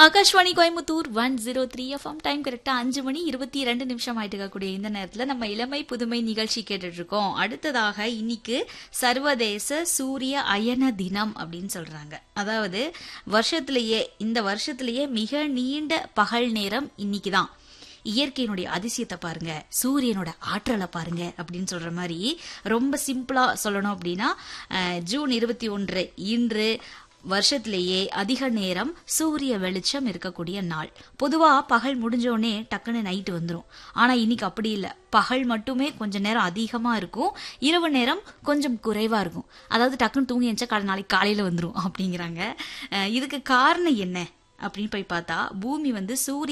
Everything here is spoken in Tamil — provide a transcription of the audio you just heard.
Akashvani Coimbatore one zero three FM time கரெக்டா அஞ்சு மணி இருபத்தி ரெண்டு நிமிஷம் ஆயிட்டு இருக்கக்கூடிய இந்த நேரத்துல நம்ம இளமை புதுமை நிகழ்ச்சி கேட்டுட்டு இருக்கோம் அடுத்ததாக இன்னைக்கு சர்வதேச சூரிய அயன தினம் அப்படின்னு சொல்றாங்க அதாவது வருஷத்திலேயே இந்த வருஷத்திலேயே மிக நீண்ட பகல் நேரம் இன்னைக்கு தான் இயற்கையினுடைய அதிசயத்தை பாருங்க சூரியனோட ஆற்றலை பாருங்க அப்படின்னு சொல்ற மாதிரி ரொம்ப சிம்பிளா சொல்லணும் அப்படின்னா அஹ், ஜூன் இருபத்தி ஒன்று இன்று வருஷத்திலேயே அதிக நேரம் சூரிய வெளிச்சம் இருக்கக்கூடிய நாள் பொதுவா பகல் முடிஞ்சோடனே டக்குன்னு நைட்டு வந்துடும் ஆனா இன்னைக்கு அப்படி இல்லை பகல் மட்டுமே கொஞ்ச நேரம் அதிகமா இருக்கும் இரவு நேரம் கொஞ்சம் குறைவா இருக்கும் அதாவது டக்குன்னு தூங்கி எழுந்தா காலை நாளைக்கு காலையில வந்துடும் அப்படிங்கிறாங்க அஹ், இதுக்கு காரணம் என்ன அப்படின்னு போய் பார்த்தா பூமி வந்து சூரிய